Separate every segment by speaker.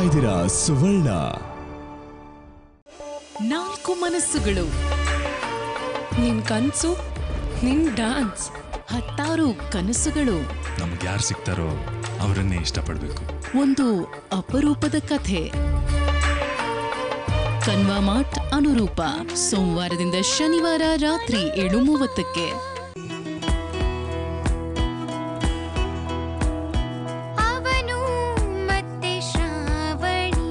Speaker 1: ಇದ್ದೀರಾ ಸುವರ್ಣ
Speaker 2: ನಾಲ್ಕು ಮನಸ್ಸುಗಳು ನಿನ್ ಕನ್ಸು ನಿನ್ ಡಾನ್ಸ್ ಹತ್ತಾರು ಕನಸುಗಳು
Speaker 3: ನಮ್ಗೆ ಯಾರು ಸಿಗ್ತಾರೋ ಅವರನ್ನೇ ಇಷ್ಟಪಡಬೇಕು
Speaker 2: ಒಂದು ಅಪರೂಪದ ಕಥೆ ಕನ್ವಾ ಮಾರ್ಟ್ ಅನುರೂಪ ಸೋಮವಾರದಿಂದ ಶನಿವಾರ ರಾತ್ರಿ ಏಳು ಮೂವತ್ತಕ್ಕೆ
Speaker 4: ಅವನು ಮತ್ತೆ ಶ್ರಾವಣಿ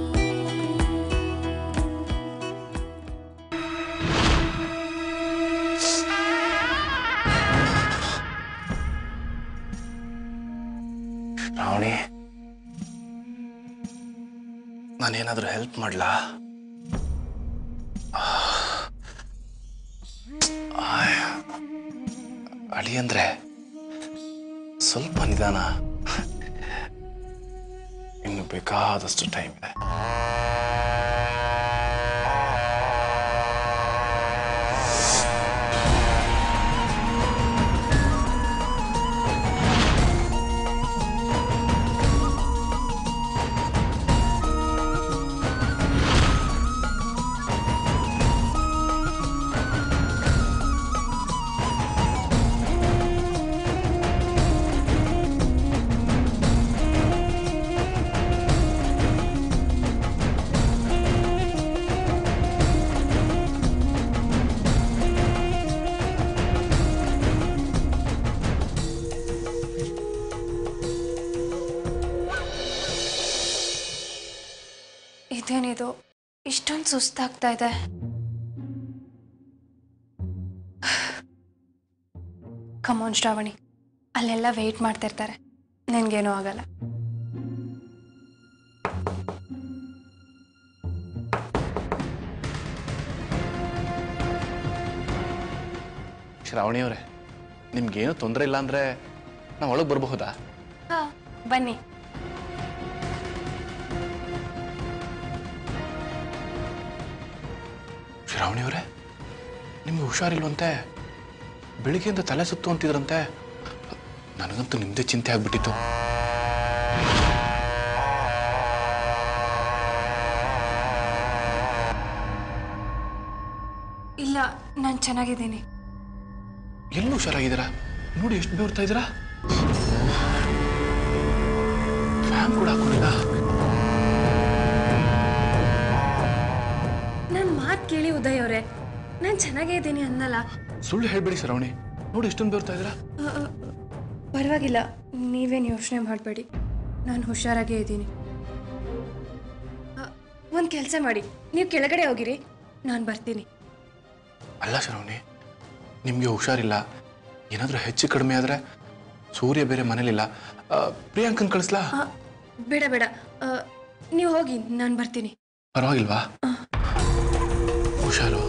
Speaker 5: ರಾವಣಿ ನಾನೇನಾದ್ರೂ ಹೆಲ್ಪ್ ಮಾಡ್ಲಾ ಆಯ್. ಅಳಿ ಅಂದ್ರೆ ಸ್ವಲ್ಪ ನಿಧಾನ ಇನ್ನು ಬೇಕಾದಷ್ಟು ಟೈಮ್ ಇದೆ
Speaker 4: ಇದೇನಿದು ಇಷ್ಟೊಂದು ಸುಸ್ತಾಗ್ತಾ ಇದೆ ಕಮೋನ್ ಶ್ರಾವಣಿ ಅಲ್ಲೆಲ್ಲ ವೆಯ್ಟ್ ಮಾಡ್ತಾ ಇರ್ತಾರೆ ನಿನ್ಗೇನೂ ಆಗಲ್ಲ
Speaker 5: ಶ್ರಾವಣಿ ಅವರೇ ನಿಮ್ಗೇನು ತೊಂದರೆ ಇಲ್ಲ ಅಂದ್ರೆ ನಾವು ಒಳಗೆ ಬರಬಹುದಾ
Speaker 4: ಹಾ ಬನ್ನಿ
Speaker 5: ಶ್ರಾವಣಿ ಅವರೇ ನಿಮ್ಗೆ ಹುಷಾರಿಲ್ವಂತೆ ಬೆಳಿಗ್ಗೆಯಿಂದ ತಲೆ ಸುತ್ತು ಅಂತಿದ್ರಂತೆ ನನಗಂತೂ ನಿಮ್ದೇ ಚಿಂತೆ ಆಗ್ಬಿಟ್ಟಿತ್ತು
Speaker 4: ಇಲ್ಲ ನಾನು ಚೆನ್ನಾಗಿದ್ದೀನಿ
Speaker 5: ಎಲ್ಲೂ ಹುಷಾರಾಗಿದ್ದೀರಾ ನೋಡಿ ಎಷ್ಟು ಬೆವರ್ತಾ ಇದ್ದೀರಾ ಫ್ಯಾನ್ ಕೂಡ ಹಾಕೊಂಡಿಲ್ಲ
Speaker 4: ನನ್ನ ಮಾತು ಕೇಳಿ ಉದಯ್ ಅವರೇ ನಾನು ಚೆನ್ನಾಗೇ ಇದ್ದೀನಿ ಅನ್ನಲ್ಲ
Speaker 5: ಸುಳ್ಳು ಹೇಳ್ಬೇಡಿ ಶ್ರಾವಣಿ ನೋಡಿ ಎಷ್ಟೊಂದು ಬೆವರ್ತಾ ಇದ್ದೀರಾ
Speaker 4: ಅ, ಅ, ಪರವಾಗಿಲ್ಲ ನೀವೇನು ಯೋಚನೆ ಮಾಡಬೇಡಿ ನಾನು ಹುಷಾರಾಗೇ ಇದ್ದೀನಿ ಒಂದು ಕೆಲಸ ಮಾಡಿ ನೀವು ಕೆಳಗಡೆ ಹೋಗಿರಿ ನಾನು ಬರ್ತೀನಿ
Speaker 5: ಅಲ್ಲ ಶ್ರಾವಣಿ ನಿಮಗೆ ಹುಷಾರಿಲ್ಲ ಏನಾದರೂ ಹೆಚ್ಚು ಕಡಿಮೆ ಆದರೆ ಸೂರ್ಯ ಬೇರೆ ಮನೇಲಿಲ್ಲ ಆ, ಪ್ರಿಯಾಂಕನ್ ಕಳಿಸ್ಲಾ
Speaker 4: ಆ, ಬೇಡ ಬೇಡ ಆ, ನೀವು ಹೋಗಿ ನಾನು ಬರ್ತೀನಿ
Speaker 5: ಪರವಾಗಿಲ್ವಾ ಹುಷಾರು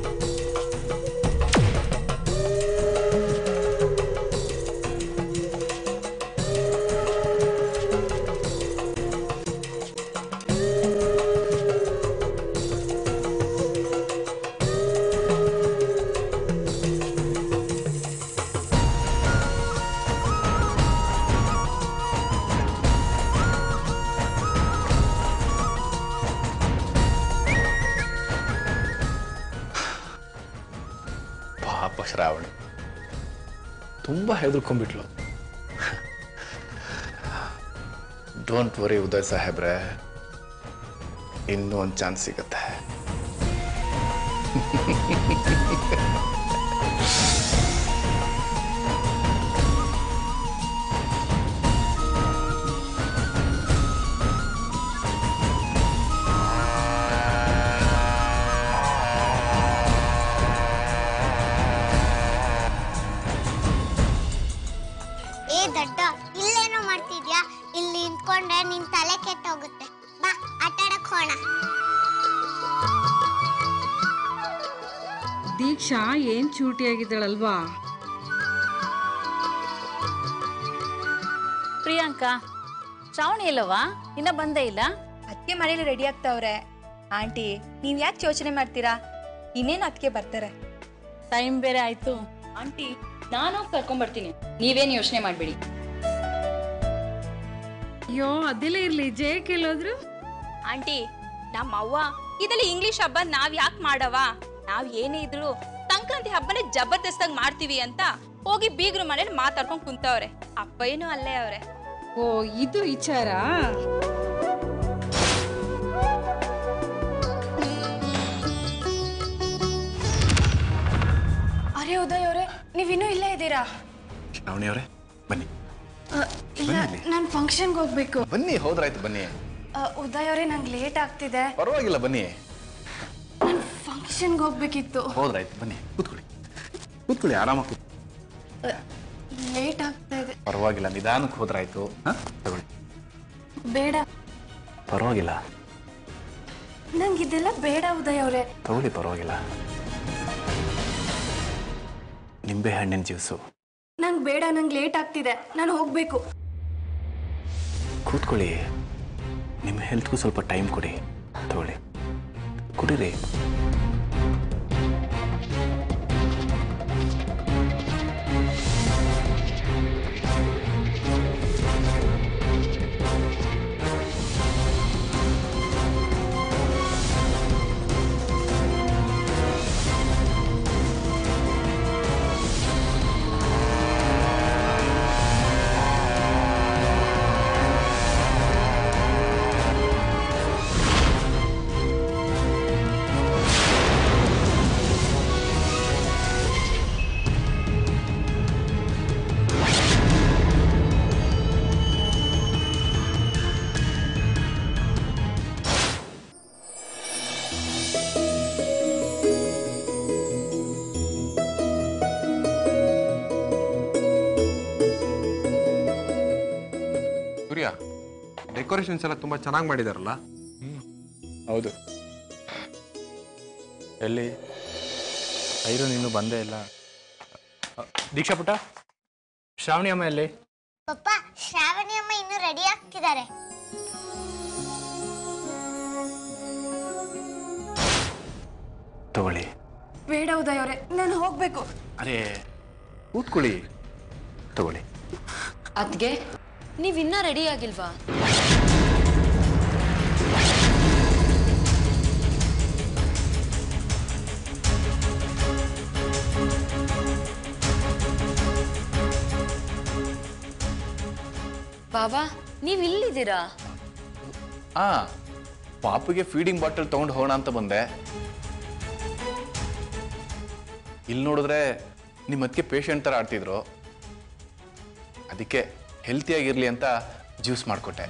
Speaker 5: ಪಾಪ ಶ್ರಾವಣಿ ತುಂಬ ಹೆದರ್ಕೊಂಡ್ಬಿಟ್ಲು ಡೋಂಟ್ ವರಿ ಉದಯ್ ಸಾಹೇಬ್ರೆ ಇನ್ನೂ ಒಂದು ಚಾನ್ಸ್ ಸಿಗತ್ತೆ
Speaker 6: ಏ ದಡ್ಡ ಇಲ್ಲೇನೋ ಮಾಡ್ತಿದ್ಯಾ ಇಲ್ಲಿ ನಿಂತ್ಕೊಂಡ್ರೆ ನಿನ್ ತಲೆ ಕೆಟ್ಟೋಗುತ್ತೆ ಬಾ ಆಟ ಆಡಕ್ ಹೋಣ
Speaker 7: ದೀಕ್ಷಾ ಏನ್ ಚೂಟಿಯಾಗಿದ್ದಾಳಲ್ವಾ
Speaker 8: ಪ್ರಿಯಾಂಕಾ ಶ್ರಾವಣಿ ಇಲ್ಲವಾ ಇನ್ನ ಬಂದೇ ಇಲ್ಲ
Speaker 9: ಅದಕ್ಕೆ ಮನೇಲಿ ರೆಡಿ ಆಗ್ತಾವ್ರೆ ಆಂಟಿ ನೀವ್ ಯಾಕೆ ಯೋಚನೆ ಮಾಡ್ತೀರಾ ಇನ್ನೇನು ಅದಕ್ಕೆ ಬರ್ತಾರೆ
Speaker 8: ಟೈಮ್ ಬೇರೆ ಆಯ್ತು
Speaker 10: ಆಂಟಿ ನಾನು ಕರ್ಕೊಂಡ್ಬರ್ತೀನಿ ನೀವೇನು ಯೋಚನೆ ಮಾಡಬೇಡಿ
Speaker 7: ಅಯ್ಯೋ ಅದೆಲ್ಲ ಇರ್ಲಿ ಜಯ ಕೇಳೋದ್ರು
Speaker 9: ಆಂಟಿ ನಮ್ಮ ಅವ್ವ ಇದೆಲ್ಲ ಇಂಗ್ಲಿಷ್ ಹಬ್ಬ ನಾವ್ ಯಾಕೆ ಮಾಡವ ನಾವ್ ಏನೇ ಇದ್ರು ಸಂಕ್ರಾಂತಿ ಹಬ್ಬನೇ ಜಬರ್ದಸ್ತಾಗಿ ಮಾಡ್ತೀವಿ ಅಂತ ಹೋಗಿ ಬೀಗ್ರು ಮನೇಲಿ ಮಾತಾಡ್ಕೊಂಡ್ ಕುಂತವ್ರೆ ಅಪ್ಪಯ್ಯನೂ ಅಲ್ಲೇ ಅವ್ರೆ
Speaker 7: ಓ ಇದು ವಿಚಾರ
Speaker 4: ಅರೆ ಉದಯ್ ಅವರೇ ನೀವಿನ್ನೂ ಇಲ್ಲೇ ಇದ್ದೀರಾ
Speaker 5: ಶ್ರಾವಣಿ ಅವರೇ ಬನ್ನಿ
Speaker 4: ಅ, ಇಲ್ಲ
Speaker 5: ಬನ್ನಿ.
Speaker 4: ನಾನು ಫಂಕ್ಷನ್ಗೆ ಹೋಗ್ಬೇಕು
Speaker 5: ಬನ್ನಿ ಹೋದ್ರಾಯ್ತು ಬನ್ನಿ
Speaker 4: ಅ, ಉದಯ್ ಅವರೇ ನಂಗೆ ಲೇಟ್ ಆಗ್ತಿದೆ
Speaker 5: ಪರವಾಗಿಲ್ಲ ಬನ್ನಿ
Speaker 4: ನಾನು ಫಂಕ್ಷನ್ಗೆ ಹೋಗ್ಬೇಕಿತ್ತು
Speaker 5: ಹೋದ್ರಾಯ್ತು ಬನ್ನಿ ಕೂತ್ಕೊಳ್ಳಿ ಕೂತ್ಕೊಳ್ಳಿ ಆರಾಮಾಗಿ ಕೂತ್
Speaker 4: ಲೇಟ್ ಆಗ್ತಾ ಇದೆ
Speaker 5: ಪರವಾಗಿಲ್ಲ ನಿಧಾನಕ್ಕೆ ಹೋದ್ರಾಯ್ತು ಹಾಂ ತಗೊಳ್ಳಿ
Speaker 4: ಬೇಡ
Speaker 5: ಪರವಾಗಿಲ್ಲ
Speaker 4: ನಂಗೆ ಇದೆಲ್ಲ ಬೇಡ ಉದಯ್ ಅವರೇ
Speaker 5: ತಗೊಳ್ಳಿ ಪರವಾಗಿಲ್ಲ ನಿಂಬೆ ಹಣ್ಣಿನ ಜ್ಯೂಸು
Speaker 4: ನಂಗೆ ಬೇಡ ನಂಗೆ ಲೇಟ್ ಆಗ್ತಿದೆ ನಾನು ಹೋಗ್ಬೇಕು
Speaker 5: ಕೂತ್ಕೊಳ್ಳಿ ನಿಮ್ಮ ಹೆಲ್ತ್ಗೂ ಸ್ವಲ್ಪ ಟೈಮ್ ಕೊಡಿ ತಗೊಳ್ಳಿ ಕುಡೀರಿ
Speaker 1: ಸೂರ್ಯ ಡೆಕೋರೇಷನ್ಸ್ ಎಲ್ಲ ತುಂಬಾ ಚೆನ್ನಾಗಿ ಮಾಡಿದಾರಲ್ಲ
Speaker 5: ಹೌದು ಎಲ್ಲಿ ಐರು ನೀನು ಬಂದೇ ಇಲ್ಲ ಅ, ದೀಕ್ಷಾ ಪುಟ್ಟ ಶ್ರಾವಣಿ ಅಮ್ಮ ಎಲ್ಲಿ
Speaker 6: ಪಪ್ಪ ಶ್ರಾವಣಿ ಅಮ್ಮ ಇನ್ನೂ ರೆಡಿ ಆಗ್ತಿದ್ದಾರೆ
Speaker 5: ತಗೊಳ್ಳಿ
Speaker 4: ಬೇಡ ಉದಯ್ ಅವರೇ ನಾನು ಹೋಗ್ಬೇಕು
Speaker 5: ಅರೇ ಕೂತ್ಕೊಳ್ಳಿ ತಗೊಳ್ಳಿ
Speaker 10: ಅದ್ಗೆ ನೀವಿನ್ನ ರೆಡಿ ಆಗಿಲ್ವಾ ಬಾಬಾ ನೀವ್ ಇಲ್ಲಿದ್ದೀರಾ
Speaker 5: ಆ ಪಾಪಿಗೆ ಫೀಡಿಂಗ್ ಬಾಟಲ್ ತಗೊಂಡು ಹೋಗೋಣ ಅಂತ ಬಂದೆ ಇಲ್ಲಿ ನೋಡಿದ್ರೆ ನಿಮ್ಮ ಅದಕ್ಕೆ ಪೇಷಂಟ್ ಥರ ಆಡ್ತಿದ್ರು ಅದಕ್ಕೆ ಹೆಲ್ತಿಯಾಗಿರ್ಲಿ ಅಂತ ಜ್ಯೂಸ್ ಮಾಡಿಕೊಟ್ಟೆ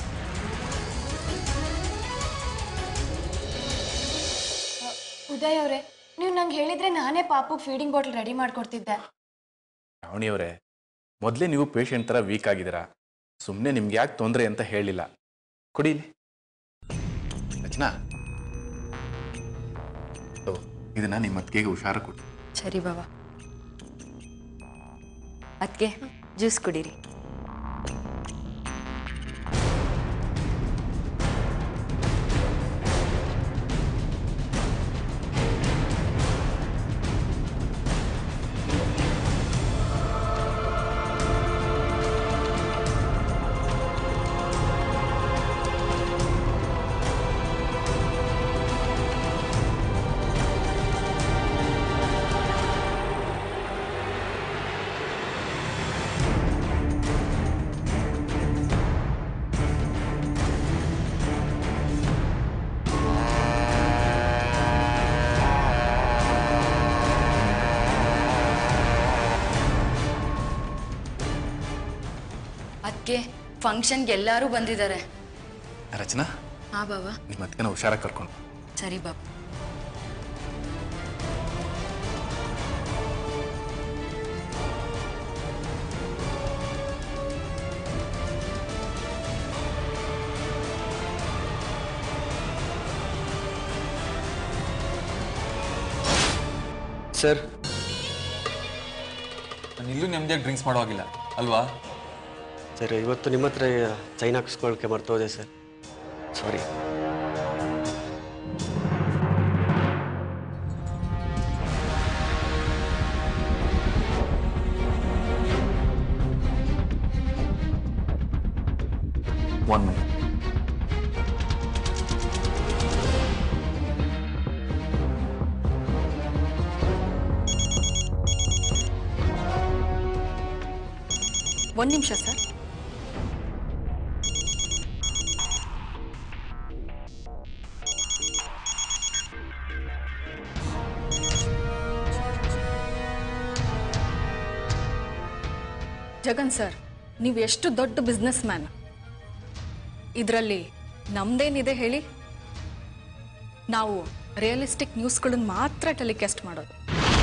Speaker 4: ಉದಯ್ ಅವರೇ ನೀವು ನಂಗೆ ಹೇಳಿದ್ರೆ ನಾನೇ ಪಾಪುಗೆ ಫೀಡಿಂಗ್ ಬಾಟಲ್ ರೆಡಿ ಮಾಡ್ಕೊಡ್ತಿದ್ದೆ
Speaker 5: ರಾವಣಿಯವರೇ ಮೊದಲೇ ನೀವು ಪೇಷಂಟ್ ಥರ ವೀಕ್ ಆಗಿದ್ದೀರಾ ಸುಮ್ಮನೆ ನಿಮ್ಗೆ ಯಾಕೆ ತೊಂದರೆ ಅಂತ ಹೇಳಿಲ್ಲ ಕೊಡೀಲಿ ರಚನಾ ಓ, ಇದನ್ನ ನಿಮ್ಮ ಅತ್ತಿಗೆಗೆ ಹುಷಾರು ಕೊಡಿ
Speaker 10: ಸರಿ ಬಾಬಾ ಅದ್ಗೆ ಜ್ಯೂಸ್ ಕುಡೀರಿ ಅದಕ್ಕೆ ಫಂಕ್ಷನ್ಗೆ ಎಲ್ಲರೂ ಬಂದಿದ್ದಾರೆ
Speaker 5: ರಚನಾ
Speaker 10: ಹಾ ಬಾಬಾ
Speaker 5: ನಿಮ್ಮ ಅತ್ತಿಗೆನ ಹುಷಾರಾಗಿ ಕರ್ಕೊಂಡು
Speaker 10: ಸರಿ ಬಾಬಾ
Speaker 1: ಸರ್ ನಾನು ಇಲ್ಲೂ ನೆಮ್ಮದಿಯಾಗಿ ಡ್ರಿಂಕ್ಸ್ ಮಾಡೋ ಹಾಗಿಲ್ಲ ಅಲ್ವಾ
Speaker 11: ಸರ್ ಇವತ್ತು ನಿಮ್ಮ ಹತ್ರ ಚೈನ್ ಹಾಕಿಸ್ಕೊಳಕ್ಕೆ ಮರ್ತೋದೆ ಸರ್ ಸಾರಿ
Speaker 5: ಒನ್ ಮಿನಿಟ್
Speaker 7: ಒಂದು ನಿಮಿಷ ಸರ್ ಜಗನ್ ಸರ್ ನೀವು ಎಷ್ಟು ದೊಡ್ಡ ಬಿಸ್ನೆಸ್ ಮ್ಯಾನ್ ಇದರಲ್ಲಿ ನಮ್ದೇನಿದೆ ಹೇಳಿ ನಾವು ರಿಯಲಿಸ್ಟಿಕ್ ನ್ಯೂಸ್ಗಳನ್ನ ಮಾತ್ರ ಟೆಲಿಕಾಸ್ಟ್ ಮಾಡೋದು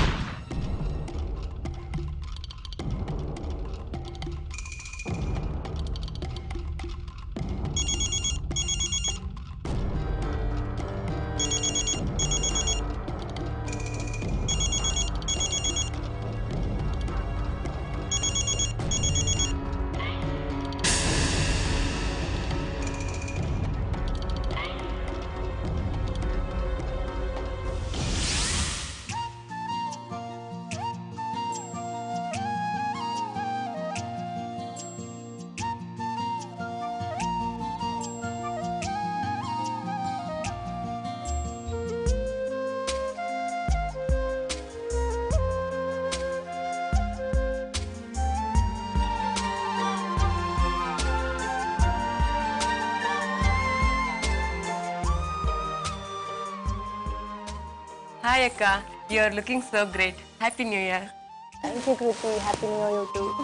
Speaker 12: Hi Akka, you are looking so great. Happy New Year.
Speaker 4: Thank you, Kriti. Happy New Year, you too.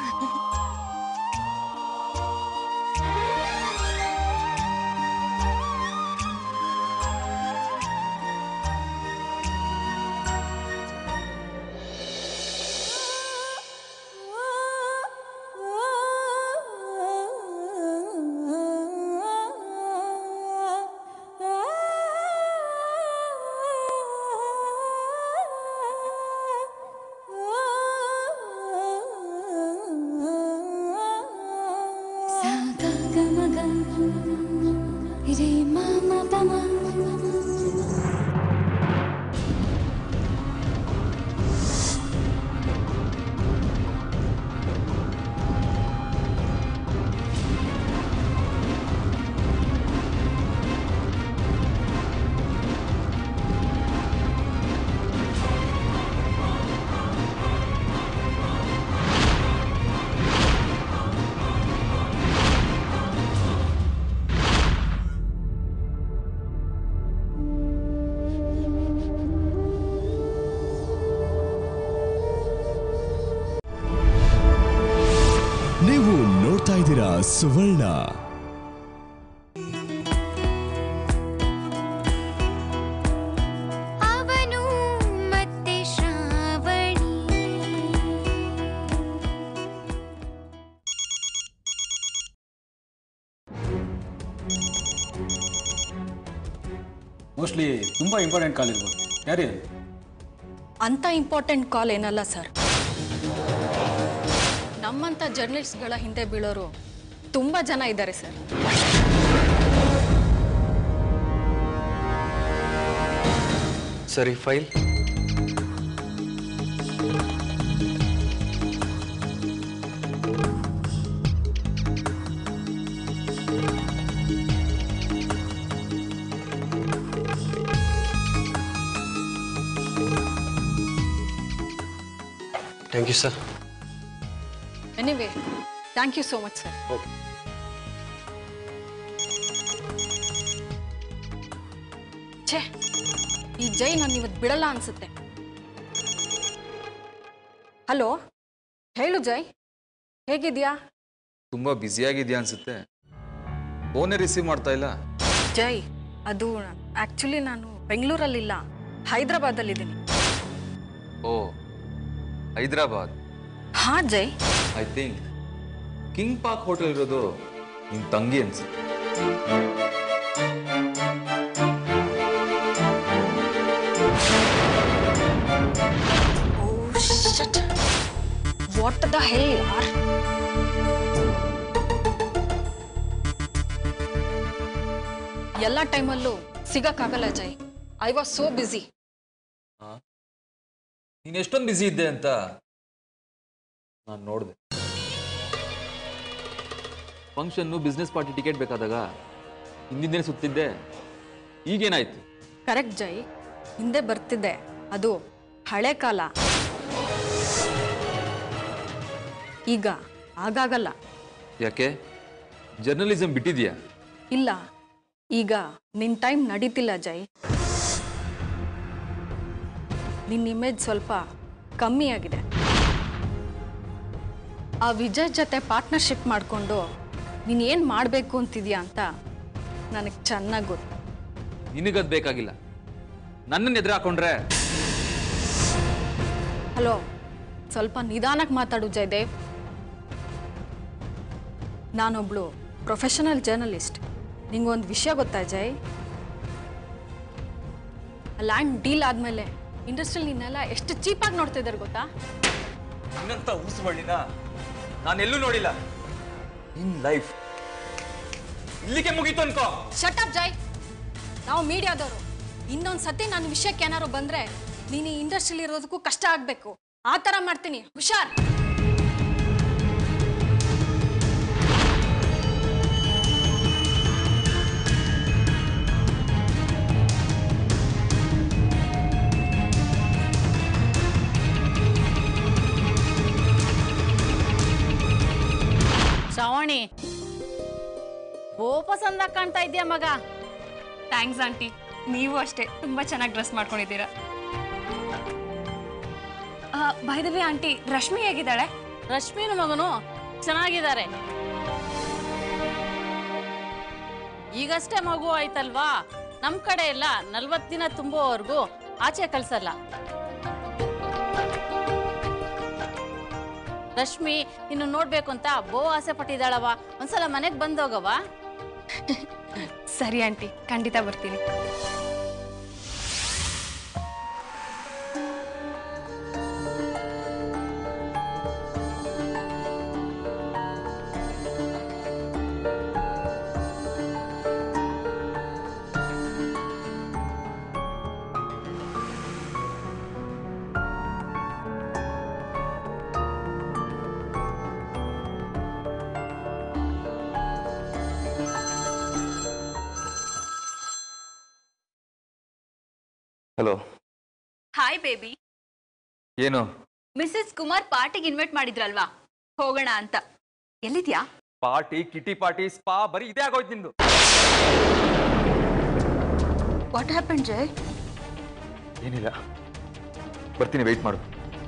Speaker 13: ನೀವು ನೋಡ್ತಾ ಇದ್ದೀರಾ ಸುವರ್ಣ
Speaker 6: ಅವನು ಮತ್ತೆ ಶ್ರಾವಣಿ
Speaker 14: ಮೋಸ್ಟ್ಲಿ ತುಂಬ ಇಂಪಾರ್ಟೆಂಟ್ ಕಾಲ್ ಇರ್ಬೋದು ಯಾರೇ
Speaker 7: ಅಂಥ ಇಂಪಾರ್ಟೆಂಟ್ ಕಾಲ್ ಏನಲ್ಲ ಸರ್ ನಮ್ಮಂಥ ಜರ್ನಲಿಸ್ಟ್ಗಳ ಹಿಂದೆ ಬೀಳೋರು ತುಂಬ ಜನ ಇದ್ದಾರೆ ಸರ್
Speaker 11: ಸರಿ file thank you sir
Speaker 7: anyway thank you so much sir ಛೇ ಈ ಜೈ ನಾನು ಇವತ್ತು ಬಿಡಲ್ಲ ಅನ್ಸುತ್ತೆ ಹಲೋ ಹೇಳು ಜೈ ಹೇಗಿದ್ಯಾ
Speaker 15: ತುಂಬ ಬ್ಯುಸಿಯಾಗಿದೆಯಾ ಅನ್ಸುತ್ತೆ ಫೋನೇ ರಿಸೀವ್ ಮಾಡ್ತಾ ಇಲ್ಲ
Speaker 7: ಜೈ ಅದು ಆ್ಯಕ್ಚುಲಿ ನಾನು ಬೆಂಗಳೂರಲ್ಲಿಲ್ಲ ಹೈದ್ರಾಬಾದಲ್ಲಿದ್ದೀನಿ
Speaker 15: ಓ ಹೈದ್ರಾಬಾದ್
Speaker 7: ಹಾ Jai
Speaker 15: I think King Park hotel ಇರೋದು ನಿನ್ ತಂಗಿ ಅನ್ಸುತ್ತೆ
Speaker 7: ವಾಟ್ ದ ಹೆಲ್ ಯಾರ್ ಎಲ್ಲ ಟೈಮಲ್ಲೂ ಸಿಗಕ್ಕಾಗಲ್ಲ Jai I was so busy
Speaker 15: ನೀನು ಎಷ್ಟೊಂದು ಬ್ಯುಸಿ ಇದ್ದೆ ಅಂತ ನಾನು ನೋಡಿದೆ ಫಂಕ್ಷನ್ನು ಬಿಸ್ನೆಸ್ ಪಾರ್ಟಿ ಟಿಕೆಟ್ ಬೇಕಾದಾಗ ಹಿಂದಿನ ದಿನ ಸುತ್ತಿದ್ದೆ ಈಗೇನಾಯ್ತು
Speaker 7: ಕರೆಕ್ಟ್ ಜೈ ಹಿಂದೆ ಬರ್ತಿದ್ದೆ ಅದು ಹಳೆ ಕಾಲ ಈಗ ಆಗಾಗಲ್ಲ
Speaker 15: ಯಾಕೆ ಜರ್ನಲಿಸಮ್ ಬಿಟ್ಟಿದ್ಯಾ
Speaker 7: ಇಲ್ಲ ಈಗ ನಿನ್ನ ಟೈಮ್ ನಡೀತಿಲ್ಲ ಜೈ ನಿನ್ನ ಇಮೇಜ್ ಸ್ವಲ್ಪ ಕಮ್ಮಿ ಆಗಿದೆ ಆ ವಿಜಯ್ ಜೊತೆ ಪಾರ್ಟ್ನರ್ಶಿಪ್ ಮಾಡಿಕೊಂಡು ನೀನು ಏನು ಮಾಡಬೇಕು ಅಂತಿದ್ಯಾ ಅಂತ ನನಗೆ ಚೆನ್ನಾಗಿ ಗೊತ್ತು
Speaker 15: ನಿನಗದ್ ಬೇಕಾಗಿಲ್ಲ ನನ್ನನ್ನು ಎದುರು ಹಾಕೊಂಡ್ರೆ
Speaker 7: ಹಲೋ ಸ್ವಲ್ಪ ನಿಧಾನಕ್ಕೆ ಮಾತಾಡು ಜಯದೇವ್ ನಾನೊಬ್ಳು ಪ್ರೊಫೆಷನಲ್ ಜರ್ನಲಿಸ್ಟ್ ನಿಂಗೊಂದು ವಿಷಯ ಗೊತ್ತಾ ಜಯ್ ಲ್ಯಾಂಡ್ ಡೀಲ್ ಆದಮೇಲೆ ಇಂಡಸ್ಟ್ರಿಯಲ್ಲಿ ನಿನ್ನೆಲ್ಲ ಎಷ್ಟು ಚೀಪಾಗಿ ನೋಡ್ತಾ ಇದ್ದಾರೆ ಗೊತ್ತಾ
Speaker 15: ಇನ್ನಂತ ಉಸಿಬಳ್ಳಿನ ನಾನೆಲ್ಲೂ ನೋಡಿಲ್ಲ ಇನ್ ಲೈಫ್ ಇಲ್ಲಿಗೆ ಮುಗೀತು ಅನ್ಕೋ
Speaker 7: ಶಟ್ ಅಪ್ ಜೈ ನಾವು ಮೀಡಿಯಾದವರು ಇನ್ನೊಂದು ಸತಿ ನನ್ನ ವಿಷಯಕ್ಕೆ ಏನಾದ್ರು ಬಂದ್ರೆ ನೀನು ಈ ಇಂಡಸ್ಟ್ರಿಲಿ ಇರೋದಕ್ಕೂ ಕಷ್ಟ ಆಗಬೇಕು ಆ ಥರ ಮಾಡ್ತೀನಿ ಹುಷಾರ್
Speaker 8: ಶ್ರಾವಣಿ ಓ ಪಸಂದಾಗ ಕಾಣ್ತಾ ಇದೆಯಾ ಮಗ
Speaker 4: ಥ್ಯಾಂಕ್ಸ್ ಆಂಟಿ ನೀವು ಅಷ್ಟೇ ತುಂಬ ಚೆನ್ನಾಗಿ ಡ್ರೆಸ್ ಮಾಡ್ಕೊಂಡಿದ್ದೀರಾ ಬೈದವಿ ಆಂಟಿ ರಶ್ಮಿ ಹೇಗಿದ್ದಾಳೆ
Speaker 8: ರಶ್ಮಿನ ಮಗನು ಚೆನ್ನಾಗಿದ್ದಾರೆ ಈಗಷ್ಟೇ ಮಗು ಆಯ್ತಲ್ವಾ ನಮ್ ಕಡೆ ಎಲ್ಲ ನಲ್ವತ್ತು ದಿನ ತುಂಬುವವರೆಗೂ ಆಚೆ ಕಳ್ಸಲ್ಲ ರಶ್ಮಿ ಇನ್ನು ನೋಡ್ಬೇಕು ಅಂತ ಬೋ ಆಸೆ ಪಟ್ಟಿದ್ದಾಳವ ಒಂದ್ಸಲ ಮನೆಗೆ ಬಂದೋಗವ
Speaker 4: ಸರಿ ಆಂಟಿ ಖಂಡಿತ ಬರ್ತೀನಿ
Speaker 15: ಹಲೋ
Speaker 9: ಹಾಯ್ ಬೇಬಿ
Speaker 15: ಏನು
Speaker 9: ಮಿಸಸ್ ಕುಮಾರ್ ಪಾರ್ಟಿಗೆ ಇನ್ವೈಟ್ ಮಾಡಿದ್ರಲ್ವಾ ಹೋಗೋಣ ಅಂತ ಎಲ್ಲಿದ್ಯಾ
Speaker 15: ಪಾರ್ಟಿ ಕಿಟಿ ಪಾರ್ಟಿ ಸ್ಪಾ ಬರೀ ಇದೇ ಆಗೋಯ್ತು ನಿಂದು
Speaker 9: ವಾಟ್ ಹ್ಯಾಪನ್ ಜಯ್
Speaker 15: ಏನಿಲ್ಲ ಬರ್ತೀನಿ ವೆಯ್ಟ್ ಮಾಡು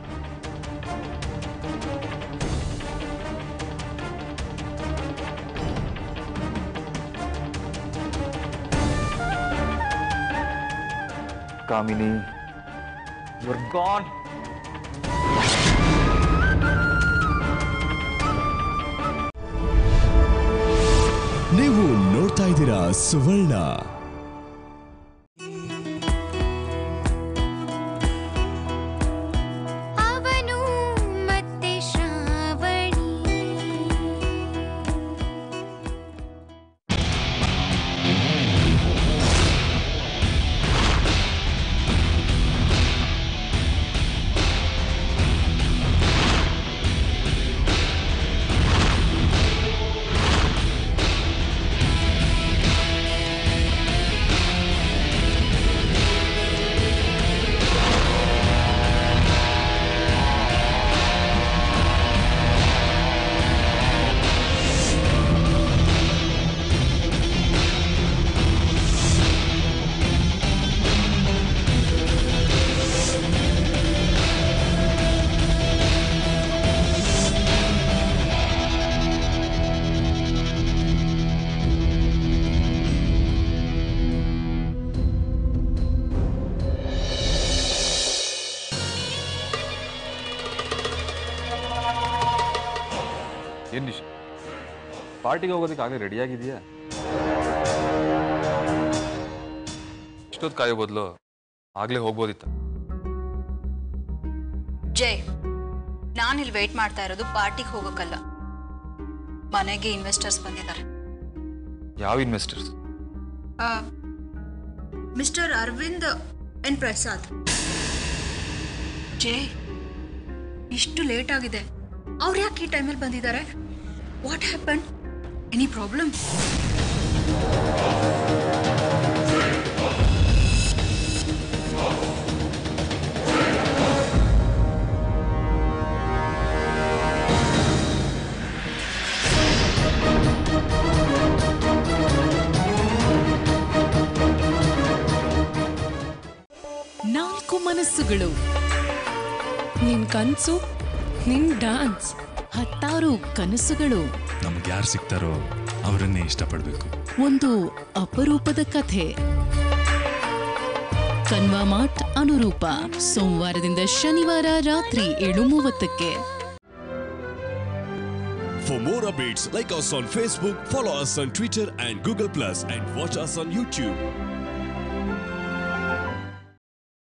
Speaker 15: ಕಾಮಿನಿ ಯುವರ್ ಗಾನ್
Speaker 13: ನೀವು ನೋಡ್ತಾ ಇದ್ದೀರಾ ಸುವರ್ಣ
Speaker 6: ಅವನು ಮತ್ತೆ ಶ್ರಾವಣಿ
Speaker 15: ಏನ್ ನಿಶ್ ಪಾರ್ಟಿಗೆ ಹೋಗೋದಕ್ಕೆ ಆಗಲೇ ರೆಡಿ ಆಗಿದೆಯಾ ಇಷ್ಟೊತ್ತು ಕಾಯೋ ಬದಲು ಆಗ್ಲೇ ಹೋಗ್ಬೋದಿತ್ತ
Speaker 16: ಜಯ್ ನಾನಿಲ್ಲಿ ವೇಟ್ ಮಾಡ್ತಾ ಇರೋದು ಪಾರ್ಟಿಗೆ ಹೋಗೋಕ್ಕಲ್ಲ ಮನೆಗೆ ಇನ್ವೆಸ್ಟರ್ಸ್ ಬಂದಿದ್ದಾರೆ
Speaker 15: ಯಾವ investors
Speaker 16: mister Arvind N Prasad Jay ಇಷ್ಟು ಲೇಟ್ ಆಗಿದೆ ಅವ್ರು ಯಾಕೆ ಈ ಟೈಮಲ್ಲಿ ಬಂದಿದ್ದಾರೆ ವಾಟ್ ಹ್ಯಾಪನ್ ಎನಿ ಪ್ರಾಬ್ಲಮ್
Speaker 2: ಕನಸುಗಳು
Speaker 4: ನಿನ್ ಕನ್ಸು ನಿನ್ ಡಾನ್ಸ್
Speaker 2: ಹತ್ತಾರು ಕನಸುಗಳು
Speaker 3: ನಮ್ಗೆ ಯಾರು ಸಿಗ್ತಾರೋ ಅವರನ್ನೇ ಇಷ್ಟಪಡಬೇಕು
Speaker 2: ಒಂದು ಅಪರೂಪದ ಕಥೆ ಕನ್ವಾಮಾಟ್ ಅನುರೂಪ ಸೋಮವಾರದಿಂದ ಶನಿವಾರ ರಾತ್ರಿ ಏಳು ಮೂವತ್ತಕ್ಕೆ
Speaker 13: For more updates, like us on Facebook, follow us on Twitter and Google Plus, and watch us on YouTube.